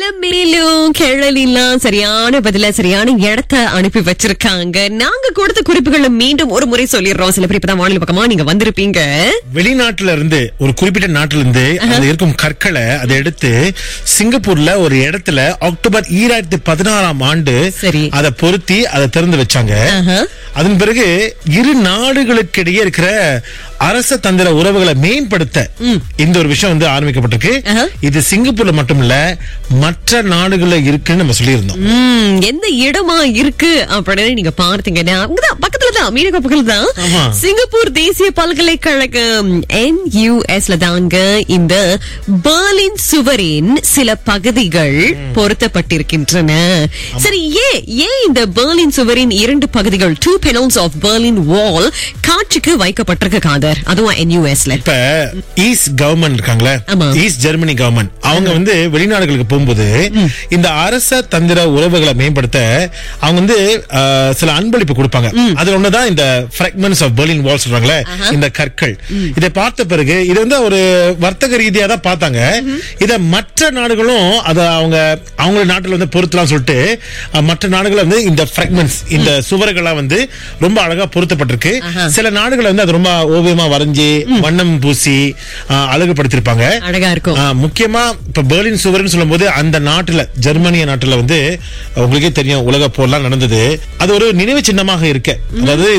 மேலும் கிழலாம் சரியான பதில சரியான இடத்த அனுப்பி வச்சிருக்காங்க நாங்க கொடுத்த குறிப்புகளை மீண்டும் ஒரு முறை சொல்லிடுறோம் சில பேர் இப்பதான் வானிலை பக்கமா நீங்க வந்திருப்பீங்க வெளிநாட்டுல இருந்து ஒரு குறிப்பிட்ட நாட்டுல இருந்து அது இருக்கும் கற்களை அதை எடுத்து சிங்கப்பூர்ல ஒரு இடத்துல அக்டோபர் ஈராயிரத்தி பதினாறாம் ஆண்டு சரி. அதை பொருத்தி அதை திறந்து வச்சாங்க ஆஹா. அதன் பிறகு இரு நாடுகளுக்கிடையே இருக்கிற அரச தந்திர உறவுகளை மேம்படுத்த இந்த ஒரு விஷயம் வந்து ஆரம்பிக்கப்பட்டிருக்கு ஆஹா. இது சிங்கப்பூர்ல மட்டும் இல்ல மற்ற நாடுகள்ல இருக்குன்னு நம்ம சொல்லியிருந்தோம் ம், எந்த இடமா இருக்கு அப்படின்னு நீங்க பார்த்தீங்கன்னா அங்கதான் பக்கத்துல தான் மீனக பக்கத்துல தான் ஆமா. சிங்கப்பூர் தேசிய பல்கலைக்கழகம் என்யூஎஸ்ல தாங்க இந்த பெர்லின் சுவரின் சில பகுதிகள் பொருத்தப்பட்டிருக்கின்றன சரி ஏன் ஏன் இந்த பெர்லின் சுவரின் இரண்டு பகுதிகள் two panels of Berlin wall காட்சிக்கு வைக்கப்பட்டிருக்கு காதர் அதுவும் என்யூஎஸ்ல இப்ப ஈஸ்ட் கவர்மெண்ட் இருக்காங்களே ஆமா. ஈஸ்ட் ஜெர்மனி கவர்மெண்ட் அவங்க வந்து வெளிநாடுகளுக்கு போகும்போது இந்த அரச தந்திர உறவுகளை மேம்படுத்த அவங்க வந்து அஹ், சில அன்பளிப்பு கொடுப்பாங்க அதுல ஒண்ணுதான் இந்த பிராக்மெண்ட்ஸ் ஆஃப் பெர்லின் வால் சொல்றாங்களே இந்த கற்கள் இதை பார்த்த பிறகு இது வந்து ஒரு வர்த்தக ரீதியா தான் பார்த்தாங்க இத மற்ற நாடுகளும் அத அவங்க அவங்க நாட்டுல வந்து பொருத்தலாம் சொல்லிட்டு அஹ், மற்ற நாடுகள் வந்து இந்த பிராக்மெண்ட்ஸ் இந்த சுவர்கள்லாம் வந்து ரொம்ப அழகா பொருத்தப்பட்டிருக்கு சில நாடுகள் வந்து அது ரொம்ப ஓவியமா வரைஞ்சி வண்ணம் பூசி அஹ், அழகுபடுத்திருப்பாங்க அழகா இருக்கும் ஆ, முக்கியமா இப்ப பெர்லின் சுவர்னு சொல்லும்போது அந்த நாட்டுல ஜெர்மனிய நாட்டுல வந்து உங்களுக்கே தெரியும் உலக போர்லாம் நடந்தது அது ஒரு நினைவு சின்னமாக இருக்கு அதாவது